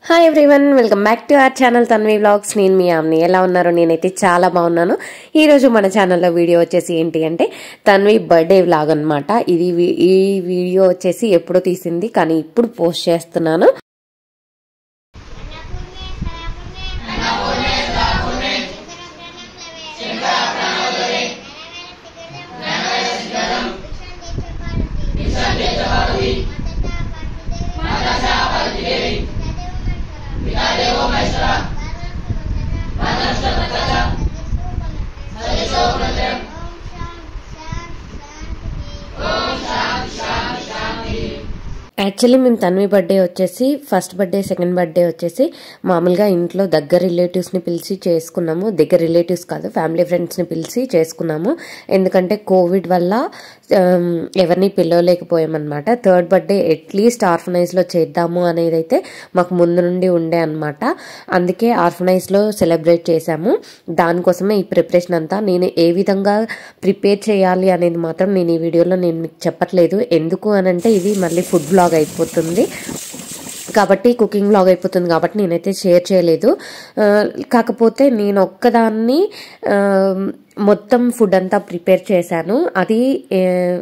hi everyone welcome back to our channel Tanvi vlogs నేను మీ omni ఎలా ఉన్నారు నేనైతే చాలా బాగున్నాను ఈ రోజు మన ఛానల్లో వీడియో వచ్చేసి ఏంటి అంటే తన్వి బర్త్డే వ్లాగ్ అన్నమాట ఇది వి- ఈ వీడియో వచ్చేసి ఎప్పుడో తీసింది కానీ ఇప్పుడు పోస్ట్ చేస్తున్నాను యాక్చువల్లీ మేము తన్వి బర్త్డే వచ్చేసి ఫస్ట్ బర్త్డే సెకండ్ బర్త్డే వచ్చేసి మామూలుగా ఇంట్లో దగ్గర రిలేటివ్స్ని పిలిచి చేసుకున్నాము దగ్గర రిలేటివ్స్ కాదు ఫ్యామిలీ ఫ్రెండ్స్ని పిలిచి చేసుకున్నాము ఎందుకంటే కోవిడ్ వల్ల ఆమ్, ఎవరిని పిలవలేకపోయామన్నమాట థర్డ్ బర్త్డే అట్లీస్ట్ ఆర్ఫనైజ్లో చేద్దాము అనేది అయితే మాకు ముందు నుండి ఉండే అనమాట అందుకే ఆర్ఫనైజ్లో సెలబ్రేట్ చేశాము దానికోసమే ఈ ప్రిపరేషన్ అంతా నేను ఏ విధంగా ప్రిపేర్ చేయాలి అనేది మాత్రం నేను ఈ వీడియోలో నేను మీకు చెప్పట్లేదు ఎందుకు అని అంటే ఇది మళ్ళీ ఫుడ్ బ్లాగ్ అయిపోతుంది కాబట్టి కుకింగ్ బ్లాగ్ అయిపోతుంది కాబట్టి నేనైతే షేర్ చేయలేదు ఆ, కాకపోతే నేను ఒక్కదాన్ని ఆ, మొత్తం ఫుడ్ అంతా ప్రిపేర్ చేశాను అది ఏ,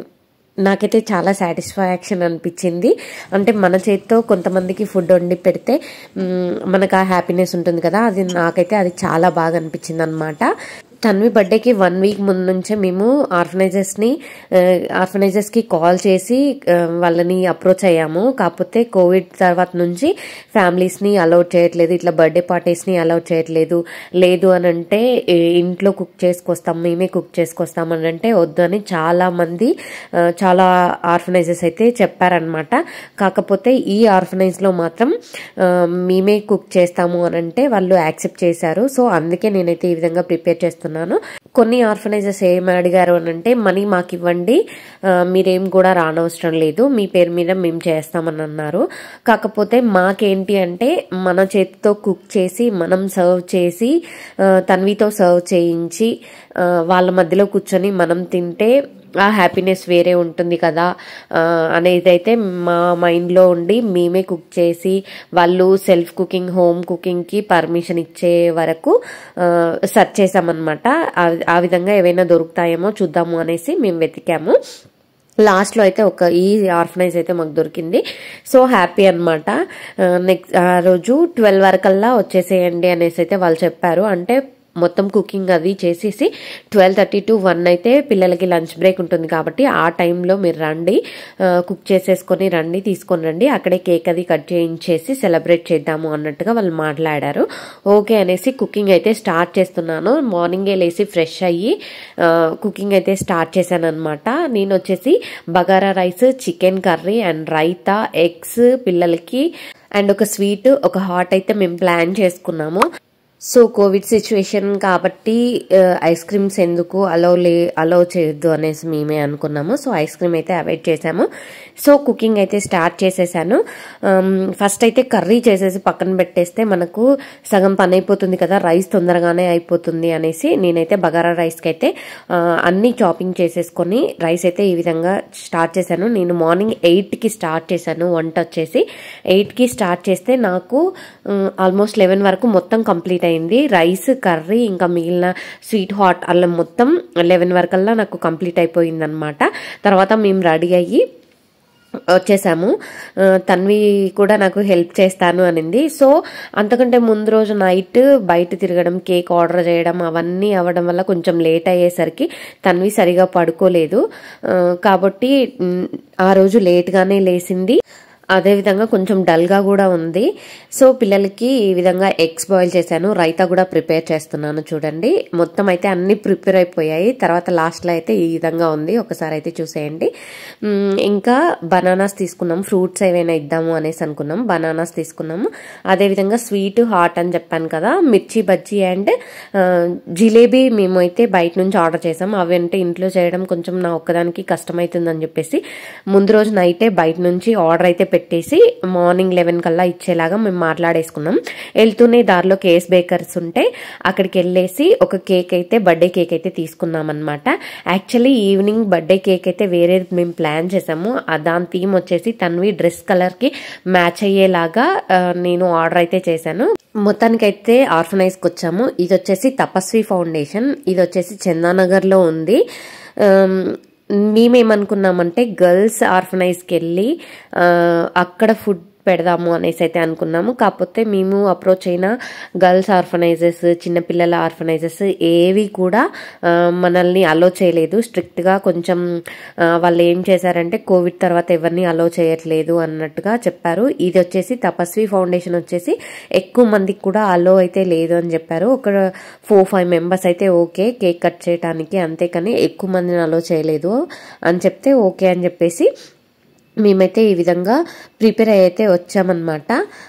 నాకైతే చాలా సాటిస్ఫాక్షన్ అనిపించింది అంటే మన చేతితో కొంతమందికి ఫుడ్ వండి పెడితే మ్, మనకు ఆ హ్యాపీనెస్ ఉంటుంది కదా అది నాకైతే అది చాలా బాగా అనిపించింది అనమాట తన్వి బర్త్డేకి వన్ వీక్ ముందు నుంచే మేము ఆర్ఫనైజర్స్ని ఆర్ఫనైజర్స్కి కాల్ చేసి ఆ, వాళ్ళని అప్రోచ్ అయ్యాము కాకపోతే కోవిడ్ తర్వాత నుంచి ఫ్యామిలీస్ని అలౌట్ చేయట్లేదు ఇట్లా బర్త్డే పార్టీస్ని అలౌట్ చేయట్లేదు లేదు అని అంటే ఏ, ఇంట్లో కుక్ చేసుకొస్తాం మేమే కుక్ చేసుకొస్తాం అని అంటే వద్దు అని చాలా మంది ఆ, చాలా ఆర్ఫనైజర్స్ అయితే చెప్పారనమాట కాకపోతే ఈ ఆర్ఫనైజ్లో మాత్రం ఆ, మేమే కుక్ చేస్తాము అని అంటే వాళ్ళు యాక్సెప్ట్ చేశారు సో అందుకే నేనైతే ఈ విధంగా ప్రిపేర్ చేస్తున్నాను కొన్ని ఆర్ఫనైజర్స్ ఏం అడిగారు అని అంటే మనీ మాకు ఇవ్వండి ఆ, మీరేం కూడా రానవసరం లేదు మీ పేరు మీద మేము చేస్తామని అన్నారు కాకపోతే మాకేంటి అంటే మన చేతితో కుక్ చేసి మనం సర్వ్ చేసి ఆ, తన్వితో సర్వ్ చేయించి ఆ, వాళ్ళ మధ్యలో కూర్చొని మనం తింటే ఆ హ్యాపీనెస్ వేరే ఉంటుంది కదా ఆ, అనేది అయితే మా మైండ్లో ఉండి మేమే కుక్ చేసి వాళ్ళు సెల్ఫ్ కుకింగ్ హోమ్ కుకింగ్కి పర్మిషన్ ఇచ్చే వరకు సెర్చ్ చేసామన్నమాట ఆ- ఆ విధంగా ఏవైనా దొరుకుతాయేమో చూద్దాము అనేసి మేము వెతికాము లాస్ట్లో అయితే ఒక ఈ ఆర్ఫనైజ్ అయితే మాకు దొరికింది సో హ్యాపీ అనమాట నెక్స్ట్ ఆ రోజు ట్వెల్వ్ వరకల్లా వచ్చేసేయండి అనేసి అయితే వాళ్ళు చెప్పారు అంటే మొత్తం కుకింగ్ అది చేసేసి ట్వెల్వ్ థర్టీ టు వన్ అయితే పిల్లలకి లంచ్ బ్రేక్ ఉంటుంది కాబట్టి ఆ టైంలో మీరు రండి ఆ, కుక్ చేసేసుకొని రండి తీసుకొని రండి అక్కడే కేక్ అది కట్ చేయించేసి సెలబ్రేట్ చేద్దాము అన్నట్టుగా వాళ్ళు మాట్లాడారు ఓకే అనేసి కుకింగ్ అయితే స్టార్ట్ చేస్తున్నాను మార్నింగే లేసి ఫ్రెష్ అయ్యి ఆ, కుకింగ్ అయితే స్టార్ట్ చేశాను అనమాట నేను వచ్చేసి bagara rice chicken curry and raita eggs పిల్లలకి అండ్ ఒక స్వీట్ ఒక హాట్ అయితే మేము ప్లాన్ చేసుకున్నాము సో కోవిడ్ సిచ్యువేషన్ కాబట్టి ఐస్ క్రీమ్స్ ఎందుకు అలౌ లే అలౌ చేయొద్దు అనేసి మేమే అనుకున్నాము సో ఐస్ క్రీమ్ అయితే అవాయిడ్ చేసాము సో కుకింగ్ అయితే స్టార్ట్ చేసేసాను ఫస్ట్ అయితే కర్రీ చేసేసి పక్కన పెట్టేస్తే మనకు సగం పని అయిపోతుంది కదా రైస్ తొందరగానే అయిపోతుంది అనేసి నేనైతే బగారా రైస్కి అయితే ఆ, అన్ని చాపింగ్ చేసేసుకొని రైస్ అయితే ఈ విధంగా స్టార్ట్ చేశాను నేను మార్నింగ్ ఎయిట్కి స్టార్ట్ చేశాను వంట వచ్చేసి ఎయిట్కి స్టార్ట్ చేస్తే నాకు ఆల్మోస్ట్ లెవెన్ వరకు మొత్తం కంప్లీట్ అయింది రైస్ కర్రీ ఇంకా మిగిలిన స్వీట్ హాట్ అల్లం మొత్తం లెవెన్ వరకల్లా నాకు కంప్లీట్ అయిపోయింది అనమాట తర్వాత మేము రెడీ అయ్యి వచ్చేసాము ఆ, తన్వి కూడా నాకు హెల్ప్ చేస్తాను అనింది సో అంతకంటే ముందు రోజు నైట్ బయట తిరగడం కేక్ ఆర్డర్ చేయడం అవన్నీ అవ్వడం వల్ల కొంచెం లేట్ అయ్యేసరికి తన్వి సరిగా పడుకోలేదు ఆ, కాబట్టి మ్, ఆ రోజు లేట్గానే లేచింది అదేవిధంగా కొంచెం డల్గా కూడా ఉంది సో పిల్లలకి ఈ విధంగా ఎగ్స్ బాయిల్ చేశాను రైతా కూడా ప్రిపేర్ చేస్తున్నాను చూడండి మొత్తం అయితే అన్ని ప్రిపేర్ అయిపోయాయి తర్వాత లాస్ట్లో అయితే ఈ విధంగా ఉంది ఒకసారి అయితే చూసేయండి మ్, ఇంకా బనానాస్ తీసుకున్నాం ఫ్రూట్స్ ఏవైనా ఇద్దాము అనేసి అనుకున్నాం బనానాస్ తీసుకున్నాము అదేవిధంగా స్వీట్ హాట్ అని చెప్పాను కదా మిర్చి బజ్జీ అండ్ ఆ, జిలేబీ మేము అయితే బయట నుంచి ఆర్డర్ చేసాం అవి అంటే ఇంట్లో చేయడం కొంచెం నా ఒక్కదానికి కష్టమవుతుందని చెప్పేసి ముందు రోజు నైటే బయట నుంచి ఆర్డర్ అయితే పెట్టి పెట్టేసి మార్నింగ్ లెవెన్ కల్లా ఇచ్చేలాగా మేము మాట్లాడేసుకున్నాం వెళ్తూనే దారిలో కేస్ బేకర్స్ ఉంటే అక్కడికి వెళ్ళేసి ఒక కేక్ అయితే బర్త్డే కేక్ అయితే తీసుకున్నాం అనమాట యాక్చువల్లీ ఈవినింగ్ బర్త్డే కేక్ అయితే వేరే మేము ప్లాన్ చేసాము ఆ దాని థీమ్ వచ్చేసి తన్వి డ్రెస్ కలర్కి మ్యాచ్ అయ్యేలాగా ఆ, నేను ఆర్డర్ అయితే చేశాను మొత్తానికైతే ఆర్ఫనైజ్కి వచ్చాము ఇది వచ్చేసి తపస్వి ఫౌండేషన్ ఇది వచ్చేసి చందానగర్లో ఉంది ఆమ్, మేమేమనుకున్నామంటే గర్ల్స్ ఆర్ఫనైజ్కి వెళ్ళి ఆ, అక్కడ ఫుడ్ పెడదాము అనేసి అయితే అనుకున్నాము కాకపోతే మేము అప్రోచ్ అయిన గర్ల్స్ ఆర్ఫనైజెస్ చిన్నపిల్లల ఆర్ఫనైజెస్ ఏవి కూడా ఆ, మనల్ని అలో చేయలేదు స్ట్రిక్ట్గా కొంచెం ఆ, వాళ్ళు ఏం చేశారంటే కోవిడ్ తర్వాత ఎవరిని అలో చేయట్లేదు అన్నట్టుగా చెప్పారు ఇది వచ్చేసి తపస్వి ఫౌండేషన్ వచ్చేసి ఎక్కువ మందికి కూడా అలో అయితే లేదు అని చెప్పారు ఒక ఫోర్ ఫైవ్ మెంబర్స్ అయితే ఓకే కేక్ కట్ చేయడానికి అంతేకాని ఎక్కువ మందిని అలో చేయలేదు అని చెప్తే ఓకే అని చెప్పేసి మేమైతే ఈ విధంగా ప్రిపేర్ అయితే వచ్చామన్నమాట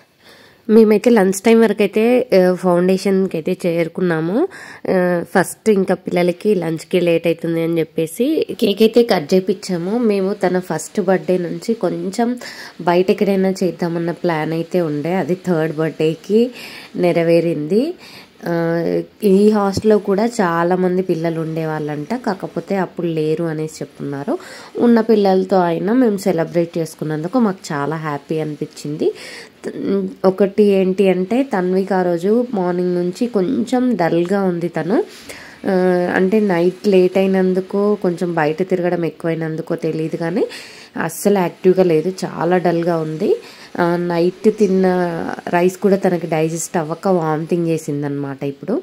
మేమైతే లంచ్ టైం వరకు అయితే ఫౌండేషన్కి అయితే చేరుకున్నాము ఆ, ఫస్ట్ ఇంకా పిల్లలకి లంచ్కి లేట్ అవుతుంది అని చెప్పేసి కేక్ అయితే కట్ చేయించాము మేము తన ఫస్ట్ బర్త్డే నుంచి కొంచెం బయట ఎక్కడైనా చేద్దామన్న ప్లాన్ అయితే ఉండే అది థర్డ్ బర్త్డేకి నెరవేరింది ఆ, ఈ హాస్టల్లో కూడా చాలా మంది పిల్లలు ఉండేవాళ్ళంట కాకపోతే అప్పుడు లేరు అనేసి చెప్తున్నారు ఉన్న పిల్లలతో అయినా మేము సెలబ్రేట్ చేసుకున్నందుకు మాకు చాలా హ్యాపీ అనిపించింది త- ఒకటి ఏంటి అంటే తన్విక్ ఆ రోజు మార్నింగ్ నుంచి కొంచెం డల్గా ఉంది తను ఆ, అంటే నైట్ లేట్ అయినందుకు కొంచెం బయట తిరగడం ఎక్కువైనందుకో తెలియదు కానీ అస్సలు యాక్టివ్గా లేదు చాలా డల్గా ఉంది ఆ, నైట్ తిన్న రైస్ కూడా తనకి డైజెస్ట్ అవ్వక వామిటింగ్ చేసిందనమాట ఇప్పుడు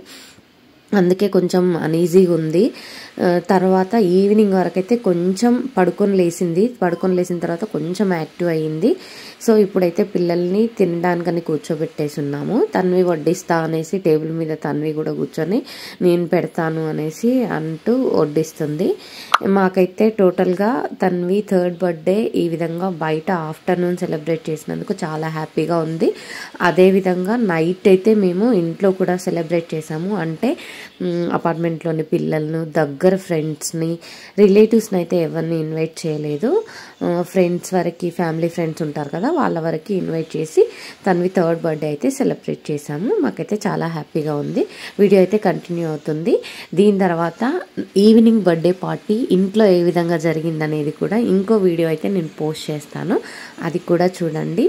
అందుకే కొంచెం అనీజీగా ఉంది ఆ, తర్వాత ఈవినింగ్ వరకు అయితే కొంచెం పడుకొని లేచింది పడుకొని లేచిన తర్వాత కొంచెం యాక్టివ్ అయ్యింది సో ఇప్పుడైతే పిల్లల్ని తినడానికని కూర్చోబెట్టేసి ఉన్నాము తన్వి వడ్డిస్తా అనేసి టేబుల్ మీద తన్వి కూడా కూర్చొని నేను పెడతాను అనేసి అంటూ వడ్డిస్తుంది మాకైతే టోటల్గా తన్వి థర్డ్ బర్త్డే ఈ విధంగా బయట ఆఫ్టర్నూన్ సెలబ్రేట్ చేసినందుకు చాలా హ్యాపీగా ఉంది అదేవిధంగా నైట్ అయితే మేము ఇంట్లో కూడా సెలబ్రేట్ చేసాము అంటే మ్, అపార్ట్మెంట్లోని పిల్లలను దగ్గర ఫ్రెండ్స్ని రిలేటివ్స్ని అయితే ఎవరిని ఇన్వైట్ చేయలేదు ఫ్రెండ్స్ వరకు ఫ్యామిలీ ఫ్రెండ్స్ ఉంటారు కదా వాళ్ళ వరకు ఇన్వైట్ చేసి తనవి థర్డ్ బర్త్డే అయితే సెలబ్రేట్ చేశాము మాకైతే చాలా హ్యాపీగా ఉంది వీడియో అయితే కంటిన్యూ అవుతుంది దీని తర్వాత ఈవినింగ్ బర్త్డే పార్టీ ఇంట్లో ఏ విధంగా జరిగిందనేది కూడా ఇంకో వీడియో అయితే నేను పోస్ట్ చేస్తాను అది కూడా చూడండి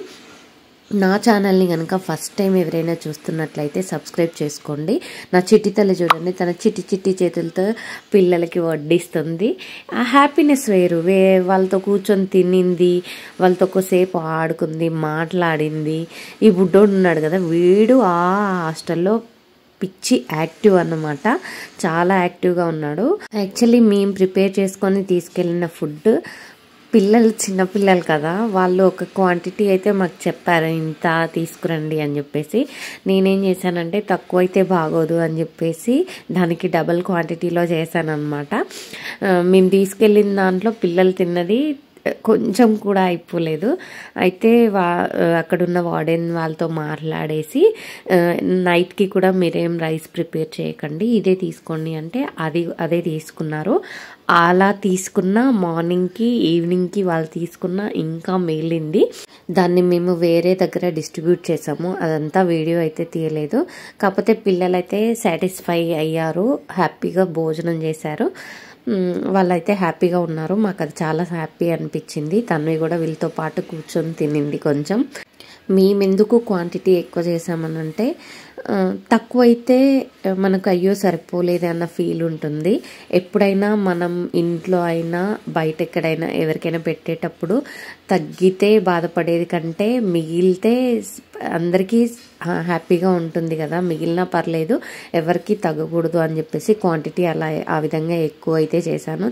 నా ఛానల్ని కనుక ఫస్ట్ టైం ఎవరైనా చూస్తున్నట్లయితే సబ్స్క్రైబ్ చేసుకోండి నా చిట్టి తల్లి చూడండి తన చిట్టి చిట్టి చేతులతో పిల్లలకి వడ్డిస్తుంది ఆ హ్యాపీనెస్ వేరు వే వాళ్ళతో కూర్చొని తినింది వాళ్ళతో కొద్దిసేపు ఆడుకుంది మాట్లాడింది ఈ బుడ్డోడు ఉన్నాడు కదా వీడు ఆ హాస్టల్లో పిచ్చి యాక్టివ్ అన్నమాట చాలా యాక్టివ్గా ఉన్నాడు యాక్చువల్లీ మేము ప్రిపేర్ చేసుకొని తీసుకెళ్ళిన ఫుడ్ పిల్లలు చిన్నపిల్లలు కదా వాళ్ళు ఒక క్వాంటిటీ అయితే మాకు చెప్పారు ఇంత తీసుకురండి అని చెప్పేసి నేనేం చేశానంటే తక్కువ అయితే బాగోదు అని చెప్పేసి దానికి డబల్ క్వాంటిటీలో చేశాను అనమాట మేము తీసుకెళ్ళిన దాంట్లో పిల్లలు తిన్నది కొంచెం కూడా అయిపోలేదు అయితే వా అక్కడున్న వార్డెన్ వాళ్ళతో మాట్లాడేసి ఆ, నైట్కి కూడా మీరేం రైస్ ప్రిపేర్ చేయకండి ఇదే తీసుకోండి అంటే అది అదే తీసుకున్నారు అలా తీసుకున్న మార్నింగ్కి ఈవినింగ్కి వాళ్ళు తీసుకున్న ఇంకా మిగిలింది దాన్ని మేము వేరే దగ్గర డిస్ట్రిబ్యూట్ చేసాము అదంతా వీడియో అయితే తీయలేదు కాకపోతే పిల్లలైతే సాటిస్ఫై అయ్యారు హ్యాపీగా భోజనం చేశారు మ్, వాళ్ళైతే హ్యాపీగా ఉన్నారు మాకు అది చాలా హ్యాపీ అనిపించింది తన్వి కూడా వీళ్ళతో పాటు కూర్చొని తినింది కొంచెం మేమెందుకు క్వాంటిటీ ఎక్కువ చేసామనంటే ఆ, తక్కువైతే మనకు అయ్యో సరిపోలేదు అన్న ఫీల్ ఉంటుంది ఎప్పుడైనా మనం ఇంట్లో అయినా బయట ఎక్కడైనా ఎవరికైనా పెట్టేటప్పుడు తగ్గితే బాధపడేది కంటే మిగిలితే అందరికీ హ్యాపీగా ఉంటుంది కదా మిగిలినా పర్లేదు ఎవరికి తగ్గకూడదు అని చెప్పేసి క్వాంటిటీ అలా ఆ విధంగా ఎక్కువ అయితే చేశాను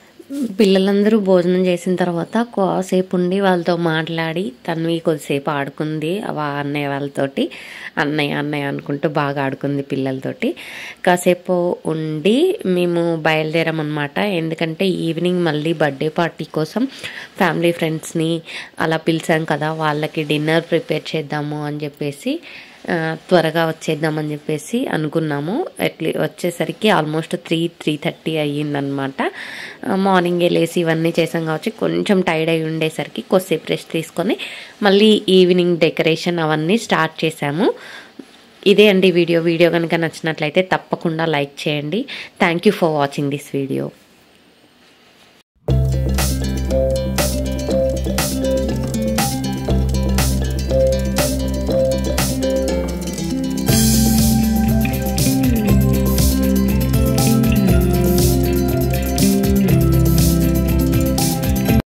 పిల్లలందరూ భోజనం చేసిన తర్వాత కాసేపు ఉండి వాళ్ళతో మాట్లాడి తన్వి కొద్దిసేపు ఆడుకుంది వా అన్నయ్య వాళ్ళతోటి అన్నయ్య అన్నయ్య అనుకుంటూ బాగా ఆడుకుంది పిల్లలతోటి కాసేపు ఉండి మేము బయలుదేరామన్నమాట ఎందుకంటే ఈవినింగ్ మళ్ళీ బర్త్డే పార్టీ కోసం ఫ్యామిలీ ఫ్రెండ్స్ని అలా పిలిచాం కదా వాళ్ళకి డిన్నర్ ప్రిపేర్ చేద్దాము అని చెప్పేసి ఆ, త్వరగా వచ్చేద్దామని చెప్పేసి అనుకున్నాము ఎట్లీ వచ్చేసరికి ఆల్మోస్ట్ త్రీ త్రీ థర్టీ అయ్యిందనమాట మార్నింగ్ లేసి ఇవన్నీ చేసాం కాబట్టి కొంచెం టైర్డ్ అయి ఉండేసరికి కొద్దిసేపు రెస్ట్ తీసుకొని మళ్ళీ ఈవినింగ్ డెకరేషన్ అవన్నీ స్టార్ట్ చేసాము ఇదే అండి వీడియో వీడియో కనుక నచ్చినట్లయితే తప్పకుండా లైక్ చేయండి thank you for watching this video